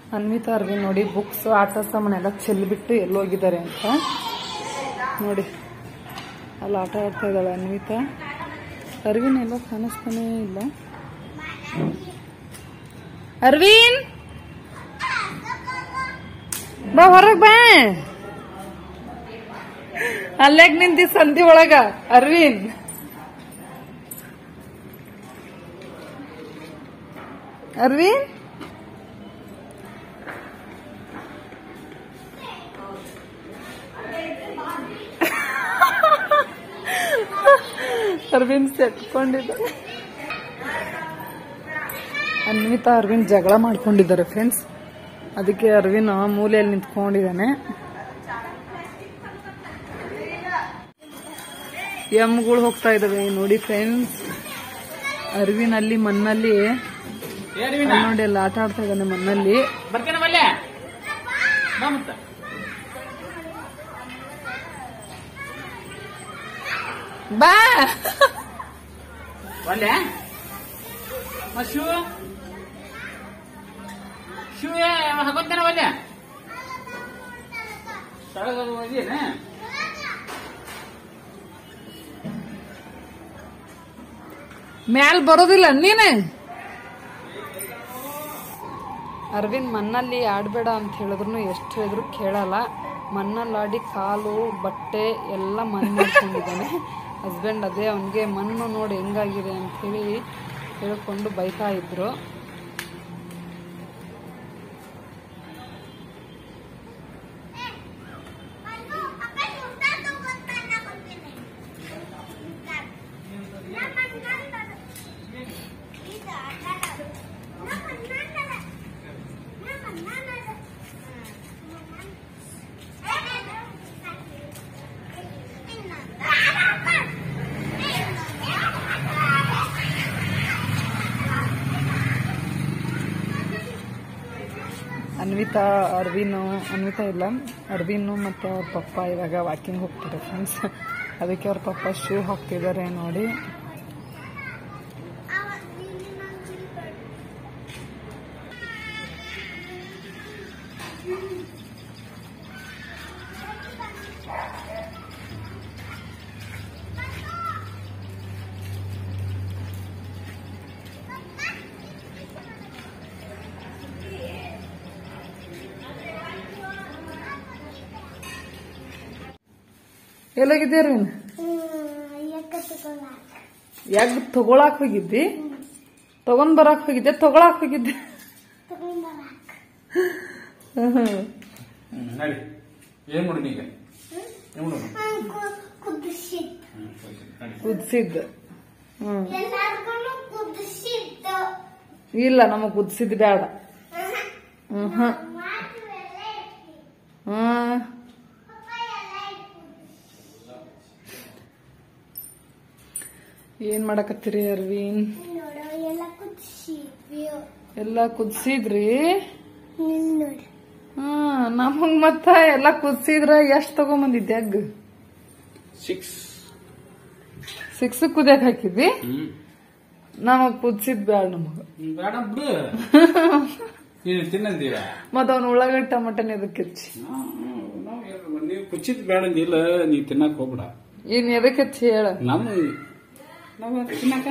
ಅನ್ವಿತಾ ಅರ್ವಿನ್ ನೋಡಿ ಬುಕ್ಸ್ ಆಟ ಸಾಮಾನೆಲ್ಲ ಚೆಲ್ಬಿಟ್ಟು ಎಲ್ಲೋಗಿದ್ದಾರೆ ಅಂತ ನೋಡಿ ಅಲ್ಲಿ ಆಟ ಆಡ್ತಾ ಇದ್ದಾಳೆ ಅನ್ವಿತಾ ಅರ್ವಿನ್ ಎಲ್ಲೋ ಕಾಣಿಸ್ತಾನೇ ಇಲ್ಲ ಅರ್ವಿನ್ ಬಾ ಹೊರಗ್ ಬಾ ಅಲ್ಲಾಗ ನಿಂತಿ ಸಂಧಿ ಒಳಗ ಅರ್ವಿನ್ ಅರ್ವಿನ್ ಅರವಿಂದ್ ಸೆಟ್ಕೊಂಡಿದ್ದ ಅನ್ವಿತಾ ಅರವಿಂದ್ ಜಗಳ ಮಾಡ್ಕೊಂಡಿದ್ದಾರೆ ಫ್ರೆಂಡ್ಸ್ ಅದಕ್ಕೆ ಅರವಿಂದ್ ಮೂಲೆಯಲ್ಲಿ ನಿಂತ್ಕೊಂಡಿದ್ದಾನೆ ಎಮ್ಗಳು ಹೋಗ್ತಾ ಇದಾವೆ ನೋಡಿ ಫ್ರೆಂಡ್ಸ್ ಅರವಿಂದ್ ಅಲ್ಲಿ ಮಣ್ಣಲ್ಲಿ ಅಲ್ಲಿ ನೋಡಿ ಅಲ್ಲಿ ಆಟ ಆಡ್ತಾ ಇದ್ದಾನೆ ಮಣ್ಣಲ್ಲಿ ಬರ್ತೇನೆ ಬಲ್ಲೆ ಬಾ ಮತ್ತ ಬಾ ಬಲ್ಲೆ ಮತ್ ಶೂ ಶೂ ಹಾಕೋತೇನೆ ಬಲ್ಲೆ ತಳಗ ಒಯ್ದೇನ ಮ್ಯಾಲ್ ಬರೋದಿಲ್ಲ ನೀನೆ ಅರವಿಂದ್ ಮಣ್ಣಲ್ಲಿ ಆಡ್ಬೇಡ ಅಂತ ಹೇಳಿದ್ರು ಎಷ್ಟು ಹೇಳಿದ್ರು ಕೇಳಲ್ಲ ಮಣ್ಣಲ್ಲಿ ಆಡಿ ಕಾಲು ಬಟ್ಟೆ ಎಲ್ಲ ಮಣ್ಣು ಮಾಡ್ಕೊಂಡಿದ್ದಾನೆ ಹಸ್ಬೆಂಡ್ ಅದೇ ಅವನಿಗೆ ಮಣ್ಣು ನೋಡಿ ಹೆಂಗಾಗಿದೆ ಅಂತ ಹೇಳಿ ಹೇಳ್ಕೊಂಡು ಬೈತಾ ಇದ್ರು ಅನ್ವಿತಾ ಅರ್ವಿನು ಅನ್ವಿತಾ ಇಲ್ಲ ಅರ್ವಿನು ಮತ್ತೆ ಅವ್ರ ಪಪ್ಪ ಇವಾಗ ವಾಕಿಂಗ್ ಹೋಗ್ತಾರೆ ಫ್ರೆಂಡ್ಸ್ ಅದಕ್ಕೆ ಅವ್ರ ಪಪ್ಪ ಶೂ ಹಾಕ್ತಿದ್ದಾರೆ ನೋಡಿ ಎಲ್ಲೋಗಿದ್ದೆ ಅರ್ವಿನ್ ಯಾಕೆ ತಗೊಳಕ್ ಹೋಗಿದ್ದಿ ತಗೊಂಡ್ ಬರಕ್ ಹೋಗಿದ್ದೆ ತಗೊಳಕ್ ಹೋಗಿದ್ದೆ ಹ್ಮ್. ಹ್ಮ್ ನಡಿ ಏನ್ ಮಾಡೋಣ ಈಗ ಏನ್ ಮಾಡೋಣ ಹ್ಮ್, ಸರಿ, ನಡಿ. ಕುದ್ಸಿದ್ದು ಹ್ಮ್ ಎಲ್ಲಾರ್ಗು ಕುದಿಸಿದ್ದು ಇಲ್ಲ ನಮಗ್ ಕುದ್ಸಿದ್ ಬೇಡ ಹ್ಮ್ ಹ್ಮ್ ಹ್ಮ್ ಏನ್ ಮಾಡಕತ್ತೀರಿ ಅರ್ವಿನ್ ನೋಡು ಎಲ್ಲ ಕುದಿಸಿದ್ವಿ ಎಲ್ಲ ಕುದ್ಸಿದ್ರಿ ನಿನ್ ನೋಡು ಹಾ ನಮಗ್ ಮತ್ತ ಎಲ್ಲ ಕುದ್ಸಿದ್ರ ಎಷ್ಟ್ ತಗೊಂಬಂದಿದ್ದೆ ಅಗ್ಗ ಸಿಕ್ಸ್ ಸಿಕ್ಸ್ ಕುದಿಯಕ್ ಹಾಕಿದ್ವಿ ಹ್ಮ್ ನಮಗ್ ಕುದ್ಸಿದ್ ಬೇಡ ನಮಗ ಹ್ಮ್, ಬೇಡ ಬಿಡು ನೀನು ತಿನ್ನಂತೀರ ಮತ್ತ ಅವ್ನ ಉಳ್ಳಾಗಡ್ಡಿ ಟಮಟನ್ ಎದಕ್ಕೆ ಹೆಚ್ಚಿ ನೀವು ಕುಚ್ಚಿದ್ ಬೇಡ ಅಂದಿಲ್ಲ ನೀ ತಿನ್ನಕ್ ಹೋಗ್ಬೇಡ ಏನ್ ಎದಕ್ಕೆ ಹೆಚ್ಚಿ ಹೇಳ ನಮ್ಮ ನಾವು ತಿನ್ನಕ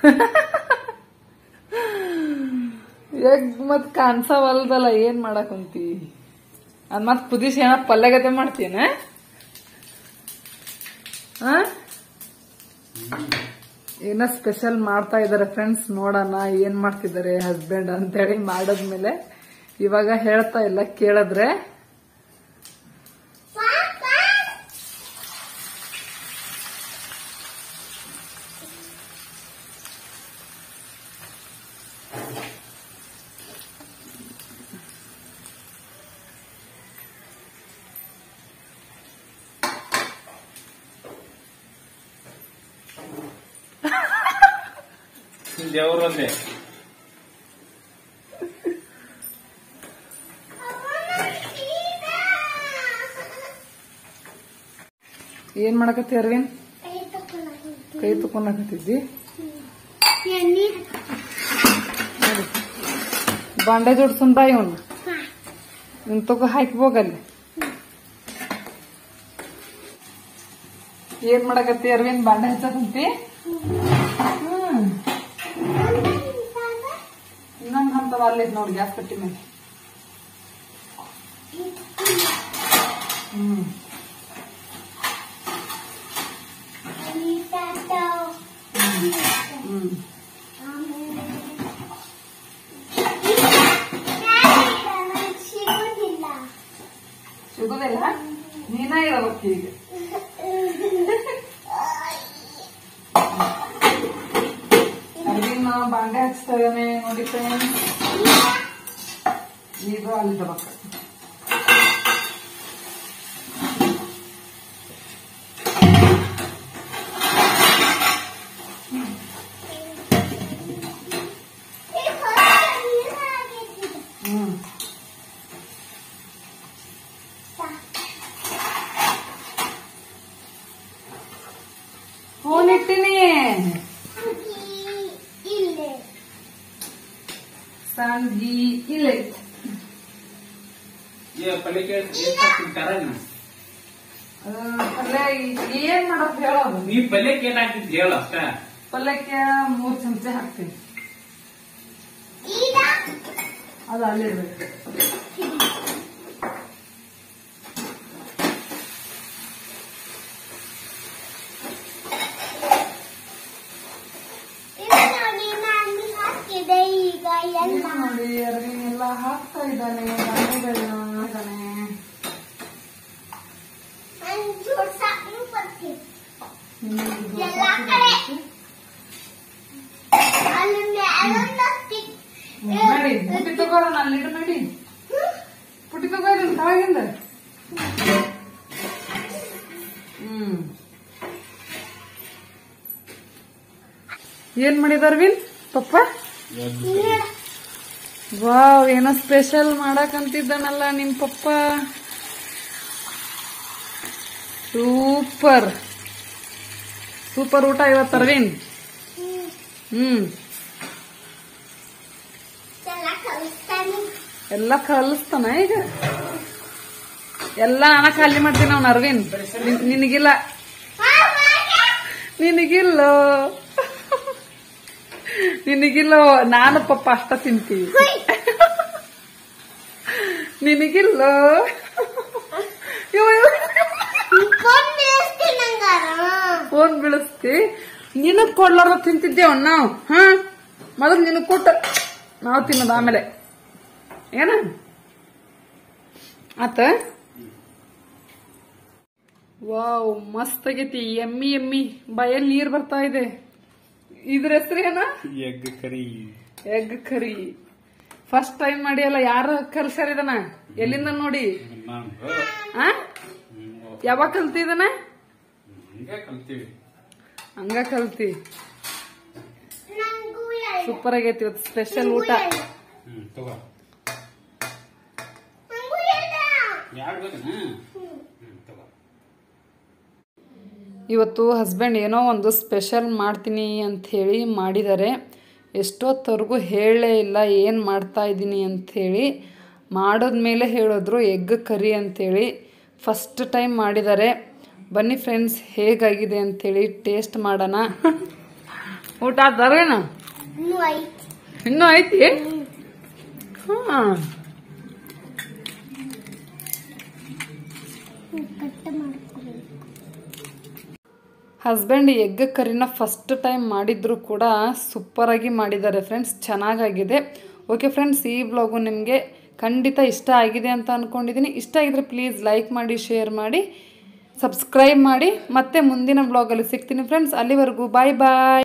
ಎಗ್ ಮತ್ ಕಾಣ್ಸವಲ್ದಲ್ಲ ಏನ್ ಮಾಡಕ್ ಕುಂತಿ ಅದ್ ಮತ್ ಕುದಿಸಿ ಏನ ಪಲ್ಯಗತೆ ಮಾಡ್ತೀನ ಆ? ಏನ ಸ್ಪೆಷಲ್ ಮಾಡ್ತಾ ಇದಾರೆ ಫ್ರೆಂಡ್ಸ್ ನೋಡೋಣ ಏನ್ ಮಾಡ್ತಿದ್ದಾರೆ ಹಸ್ಬೆಂಡ್ ಅಂತೇಳಿ ಮಾಡದ್ಮೇಲೆ ಇವಾಗ ಹೇಳ್ತಾ ಇಲ್ಲ ಕೇಳಿದ್ರೆ ದೇವ್ರು ಒಂದೇ ಏನ್ ಮಾಡಕತ್ತಿ ಅರವಿಂದ್ ಕೈ ತಕೊಂಡ್ ಕೈ ತಕೊಂಡಾಕತ್ತಿದ್ದಿ ಎಣ್ಣೆ ಬಾಂಡೆ ಜೋಡ್ಸನ್ ಬಾ ಇವನು ಹಾ ನಿನ್ ತಗೋ ಹಾಕಿ ಹೋಗಲ್ಲಿ ಏನ್ ಮಾಡಕತ್ತಿ ಅರವಿಂದ್ ಬಾಂಡೆ ಹಚ್ಚಕಂತಿ ಹ್ಮ್ ಇನ್ನೊಂದ್ ಹಂತವ ಅಲ್ಲೈತ್ ನೋಡಿ ಗ್ಯಾಸ್ ಕಟ್ಟಿ ಮೇಲೆ ಹ್ಮ್ ಹ್ಮ್ ಸಿಗುದಿಲ್ಲ ಸಿಗುದಿಲ್ಲ ನೀನ ಇರಬೇಕು ಈಗ ಅಲ್ಲಿನ ಬಾಂಡೆ ಹಚ್ತೇನೆ ನೋಡಿ ಫ್ರೆಂಡ್ ಈಗ ಅಲ್ಲಿ ತಗೋಕ ಹ್ಮ್ ಫೋನ್ ಇಟ್ಟಿನಿ ಇಲ್ಲೇ ಸಂಗಿ ಇಲ್ಲ ये पहले के एक साथ ತಿಂತಾರ ಪಲ್ಯ ಏನ್ ಮಾಡೋದು ಹೇಳೋದು ನೀ ಪಲ್ಯಕ್ಕೆ ಏನಾಗ್ತಿದ್ ಹೇಳ ಅಷ್ಟ ಪಲ್ಯಕ್ಕೆ ಮೂರ್ ಚಮಚೆ ಹಾಕ್ತೀನಿ ಈಗ ಅದು ಅಲ್ಲಿರ್ಬೇಕು ಇದು ನೋಡಿ ನಾನು ಹಾಕಿದೆ ಈಗ ಎಲ್ಲ ನೋಡಿ ಅರವಿಂದ್ ಎಲ್ಲ ಹಾಕ್ತಾ ಇದ್ದಾನೆ ಧಾನ್ಯಗಳನ್ನ ಹಾಕ್ತಾನೆ. ಒಂಚೂರು ಸಾಕು ಬರ್ತೀನಿ ಹ್ಮ್, ಇದು ಎಲ್ಲ ಕಡೆ. ಅಲ್ಲಿ ಮೇಲೊಂದು stick. ಹ್ಮ್, ನಡಿ ಪುಟ್ಟಿ ತಗೋರ ನಾನು ಇಡು ನಡಿ ಪುಟ್ಟಿ ತಗೋ ಇದನ್ನ ಕೆಳಗಿಂದ ಹ್ಮ್ ಏನ್ ಮಾಡಿದ ಅರವಿಂದ್ ಪಪ್ಪ ವಾವ್ ಏನೋ ಸ್ಪೆಷಲ್ ಮಾಡಕಂತಿದ್ದಾನಲ್ಲ ನಿಮ್ ಪಪ್ಪ ಸೂಪರ್ ಸೂಪರ್ ಊಟ ಇವತ್ತು ಅರವಿಂದ್ ಹ್ಮ್ ಎಲ್ಲ ಕಲಿಸ್ತಾನೆ ಎಲ್ಲ ಕಲಿಸ್ತಾನ ಈಗ ಎಲ್ಲ ನಾನ ಖಾಲಿ ಮಾಡ್ತೀನಿ ಅವ್ನ ಅರವಿಂದ್ ನಿನ್- ನಿನಗಿಲ್ಲ ನಿನಗಿಲ್ಲ ನಿನಗಿಲ್ಲ ನಾನು ಪಪ್ಪ ಅಷ್ಟ ತಿಂತೀವಿ ನಿನಗಿಲ್ಲ ಫೋನ್ ಬೇಯಿಸ್ತೀನಿ ಹಂಗಾರ ಫೋನ್ ಬೀಳಿಸ್ತಿ ನಿನಗ್ ಕೊಡ್ಲಾರ ತಿಂತಿದ್ದೇವ ನಾವು ಹಾ ಮೊದಲು ನಿನಗ್ ಕೊಟ್ಟ ನಾವು ತಿನ್ನೋದು ಆಮೇಲೆ ಏನ ಆತ ವಾವ್ ಮಸ್ತ್ ಆಗೈತಿ ಎಮ್ಮಿ ಎಮ್ಮಿ ಬಾಯಲ್ಲಿ ನೀರ್ ಬರ್ತಾ ಇದೆ ಇದ್ರ ಹೆಸರು ಏನ egg curry egg curry first time ಮಾಡಿ ಅಲ್ಲ ಯಾರು ಕಲ್ಸ್ಯಾರ ಇದನ್ನ ಎಲ್ಲಿಂದ ನೋಡಿ ನಾನು ಆ ಯಾವಾಗ ಕಲ್ತಿದನ ಹಂಗೆ ಕಲ್ತೀವಿ ಹಂಗ ಕಲ್ತಿ ನಂಗೂ ಎರಡು ಸೂಪರ್ ಆಗೈತಿ ಇವತ್ತು ಸ್ಪೆಷಲ್ ಊಟ ಹ್ಮ್ ತಗೋ ನಂಗೂ ಎರಡು ಯಾರು ಬೇಕು ಹ್ಮ್ ತಗೋ ಇವತ್ತು ಹಸ್ಬೆಂಡ್ ಏನೋ ಒಂದು ಸ್ಪೆಷಲ್ ಮಾಡ್ತೀನಿ ಅಂತ ಹೇಳಿ ಮಾಡಿದ್ದಾರೆ ಎಷ್ಟೊತ್ತವರೆಗೂ ಹೇಳೇ ಇಲ್ಲ ಏನು ಮಾಡ್ತಾ ಇದ್ದೀನಿ ಅಂಥೇಳಿ ಮಾಡಿದ್ಮೇಲೆ ಹೇಳಿದ್ರು ಎಗ್ ಕರಿ ಅಂಥೇಳಿ ಫಸ್ಟ್ ಟೈಮ್ ಮಾಡಿದ್ದಾರೆ ಬನ್ನಿ ಫ್ರೆಂಡ್ಸ್ ಹೇಗಾಗಿದೆ ಅಂಥೇಳಿ ಟೇಸ್ಟ್ ಮಾಡೋಣ ಊಟ ಆದರೇನು ಇನ್ನೂ ಐತಿ ಇನ್ನೂ ಐತಿ ಹಾಂ ಕಟ್ ಮಾಡ್ಕೊಬೇಕು ಹಸ್ಬೆಂಡ್ ಎಗ್ ಕರಿನ ಫಸ್ಟ್ ಟೈಮ್ ಮಾಡಿದ್ರು ಕೂಡ ಸೂಪರಾಗಿ ಮಾಡಿದ್ದಾರೆ ಫ್ರೆಂಡ್ಸ್ ಚೆನ್ನಾಗಾಗಿದೆ ಓಕೆ ಫ್ರೆಂಡ್ಸ್ ಈ ಬ್ಲಾಗು ನಿಮಗೆ ಖಂಡಿತ ಇಷ್ಟ ಆಗಿದೆ ಅಂತ ಅಂದ್ಕೊಂಡಿದ್ದೀನಿ ಇಷ್ಟ ಆಗಿದ್ರೆ ಪ್ಲೀಸ್ ಲೈಕ್ ಮಾಡಿ ಶೇರ್ ಮಾಡಿ ಸಬ್ಸ್ಕ್ರೈಬ್ ಮಾಡಿ ಮತ್ತೆ ಮುಂದಿನ ಬ್ಲಾಗಲ್ಲಿ ಸಿಗ್ತೀನಿ ಫ್ರೆಂಡ್ಸ್ ಅಲ್ಲಿವರೆಗೂ ಬಾಯ್ ಬಾಯ್